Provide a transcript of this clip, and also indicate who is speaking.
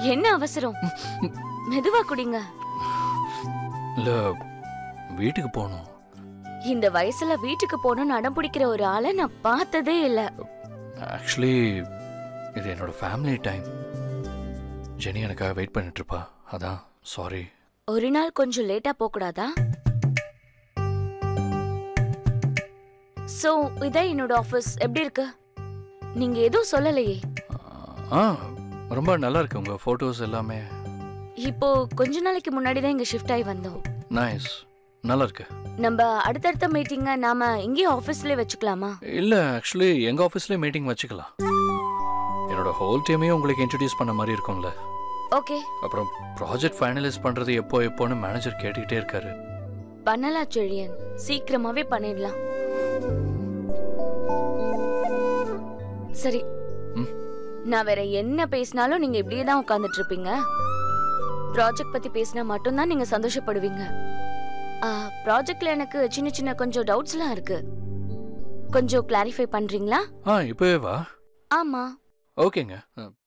Speaker 1: என்ன அவசரம் மெதுவா குடிங்க
Speaker 2: இல்ல வீட்டுக்கு போகணும்
Speaker 1: இந்த வயசுல வீட்டுக்கு போகணும்னு அடம் பிடிக்கிற ஒரு ஆளை நான் பார்த்ததே இல்ல
Speaker 2: ஆக்சுவலி இது என்னோட ஃபேமிலி டைம் ஜெனி எனக்காக வெயிட் பண்ணிட்டு இருப்பா அதான் சாரி
Speaker 1: ஒரு நாள் கொஞ்சம் லேட்டா போக கூடாதா சோ இதான் என்னோட ஆபீஸ் எப்படி இருக்கு நீங்க எதுவும் சொல்லலையே
Speaker 2: ஆ ரொம்ப நல்லா இருக்கு உங்க ஃபோட்டோஸ் எல்லாமே
Speaker 1: இப்போ கொஞ்ச நாளைக்கு முன்னாடி தான் இங்க ஷிஃப்ட் ஆகி வந்தோம்
Speaker 2: நைஸ் நல்லா இருக்கு
Speaker 1: நம்ம அடுத்தடுத்த மீட்டிங்க நாம இங்கே ஆபீஸ்லயே வச்சுக்கலாமா
Speaker 2: இல்ல ஆக்சுவலி எங்க ஆஃபீஸ்லேயே மீட்டிங் வச்சுக்கலாம் என்னோட ஹோல் டீமையும் உங்களுக்கு இன்ட்ரடியூஸ் பண்ண மாதிரி இருக்கும்ல
Speaker 1: ஓகே
Speaker 2: அப்புறம் ப்ராஜெக்ட் ஃபைனலைஸ் பண்றது எப்போ எப்போன்னு மேனேஜர் கேட்டுக்கிட்டே இருக்காரு
Speaker 1: பண்ணலாம் செழியன் சீக்கிரமாவே பண்ணிடலாம் சரி
Speaker 2: ம்.
Speaker 1: நான் வேற என்ன பேசினாலும் நீங்க இப்படியே தான் உட்கார்ந்துட்டு இருப்பீங்க ப்ராஜெக்ட் பத்தி பேசினா மட்டும்தான் நீங்க சந்தோஷப்படுவீங்க ப்ராஜெக்ட்ல எனக்கு சின்ன சின்ன கொஞ்சம் டவுட்ஸ்லாம் இருக்கு கொஞ்சம் கிளாரிஃபை பண்றீங்களா
Speaker 2: ஆ இப்போவே வா
Speaker 1: ஆமா
Speaker 2: ஓகேங்க